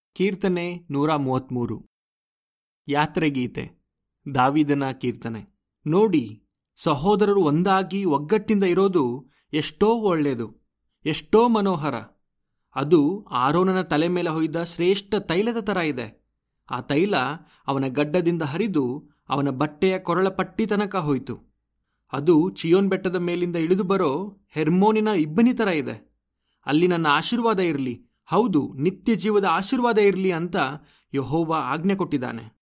ಕೀರ್ತನೆ ನೂರ ಮೂವತ್ತ್ಮೂರು ಯಾತ್ರೆಗೀತೆ ದಾವಿದನ ಕೀರ್ತನೆ ನೋಡಿ ಸಹೋದರರು ಒಂದಾಗಿ ಒಗ್ಗಟ್ಟಿಂದ ಇರೋದು ಎಷ್ಟೋ ಒಳ್ಳೆಯದು ಎಷ್ಟೋ ಮನೋಹರ ಅದು ಆರೋನನ ತಲೆ ಮೇಲೆ ಹೊಯ್ದ ಶ್ರೇಷ್ಠ ತೈಲದ ಥರ ಇದೆ ಆ ತೈಲ ಅವನ ಗಡ್ಡದಿಂದ ಹರಿದು ಅವನ ಬಟ್ಟೆಯ ಕೊರಳ ಪಟ್ಟಿ ತನಕ ಹೋಯಿತು ಅದು ಚಿಯೋನ್ ಬೆಟ್ಟದ ಮೇಲಿಂದ ಇಳಿದು ಬರೋ ಹೆರ್ಮೋನಿನ ಇಬ್ಬನಿ ಥರ ಇದೆ ಅಲ್ಲಿ ನನ್ನ ಆಶೀರ್ವಾದ ಇರಲಿ ಹೌದು ನಿತ್ಯ ಜೀವದ ಆಶೀರ್ವಾದ ಇರಲಿ ಅಂತ ಯಹೋವ ಆಜ್ಞೆ ಕೊಟ್ಟಿದ್ದಾನೆ